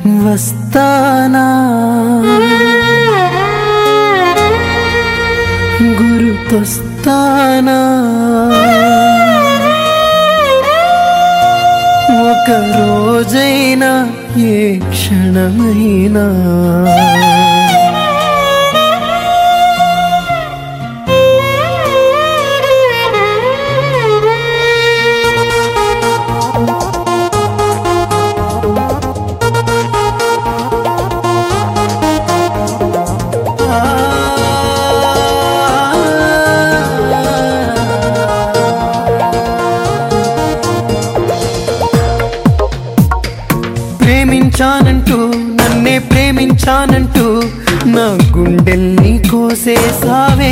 వస్తానా గురుతొస్తానా ఒక రోజైనా ఏ క్షణమైనా ప్రేమించానంటూ నన్నే ప్రేమించానంటూ నా గుండెల్ని కోసేసావే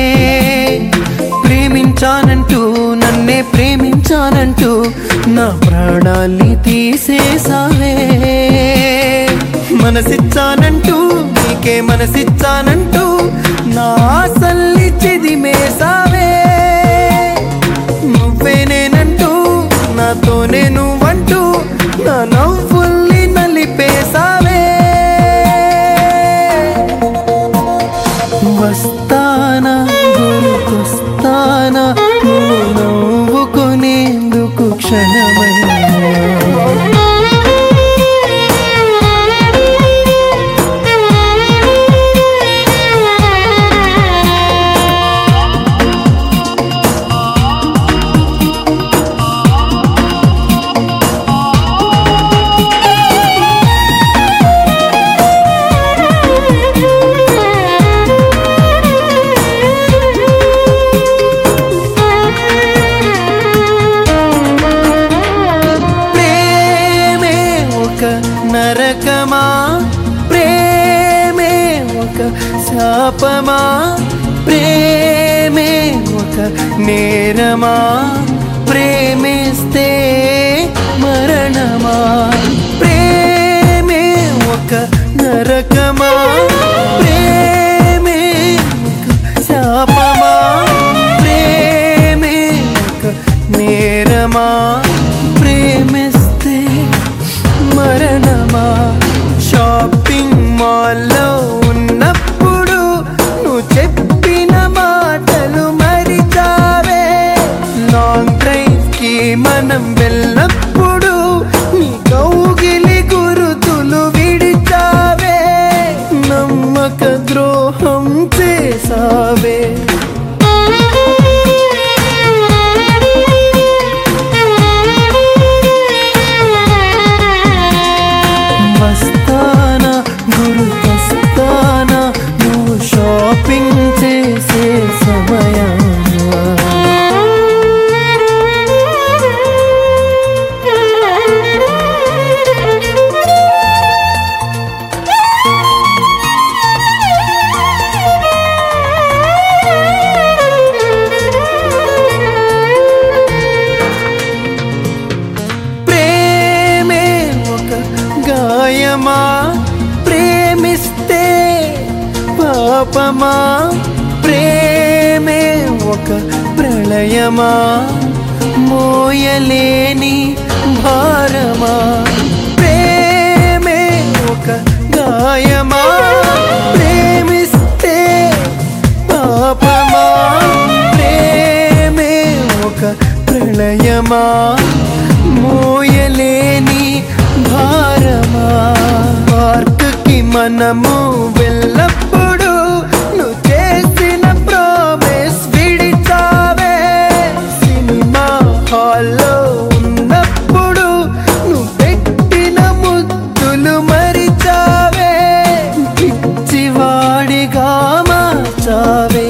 ప్రేమించానంటూ నన్నే ప్రేమించానంటూ నా ప్రాణాల్ని తీసేసావే మనసిచ్చానంటూ నీకే మనసిచ్చానంటూ నా ఆశల్ని చిదిమేసావే నువ్వే నేనంటూ నాతోనే నువ్వంటూ నా నవ్వుల్ని నలిపేసావే వస్తానా గురుకొస్తానా నువ్వు నవ్వుకునేందుకు క్షణమైనా ప్రేమే ఒక నరకమా ప్రేమే ఒక శాపమా ప్రేమే ఒక నేరమా ప్రేమిస్తే మరణమా ప్రేమే ఒక నరకమా ప్రేమే ఒక శాపమా ప్రేమే ఒక నేరమా ప్రేమిస్తే మరణమా షాపింగ్ మాల్లో ఉన్నప్పుడు నువ్వు చెప్పిన మాటలు మరిచావే లాంగ్ డ్రైవ్ కి మనం వెళ్ళప్పుడు నీ కౌగిలి గురుతులు విడిచావే నమ్మక ద్రోహం చేసావే వస్తానా గురుకొస్తానా నువ్వు షాపింగ్ చేసే సమయానా ప్రేమే ఒక గాయమా ప్రేమిస్తే పాపమా ప్రేమే ఒక ప్రళయమా మోయలేని భారమా ప్రేమే ఒక గాయమా ప్రేమిస్తే పాపమా ప్రేమే ఒక ప్రళయమా మోయలేని భారమా పార్క్కి మనము వెళ్ళప్పుడు నువ్వు చేసిన ప్రామిస్ విడిచావే సినిమా హాల్లో ఉన్నప్పుడు నువ్వు పెట్టిన ముద్దులు మరిచావే పిచ్చివాడిగా మార్చావే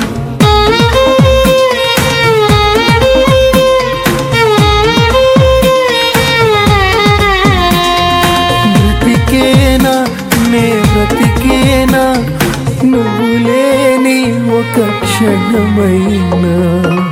బ్రతికేనా నే బ్రతికేనా నువ్వు లేని ఒక క్షణమైనా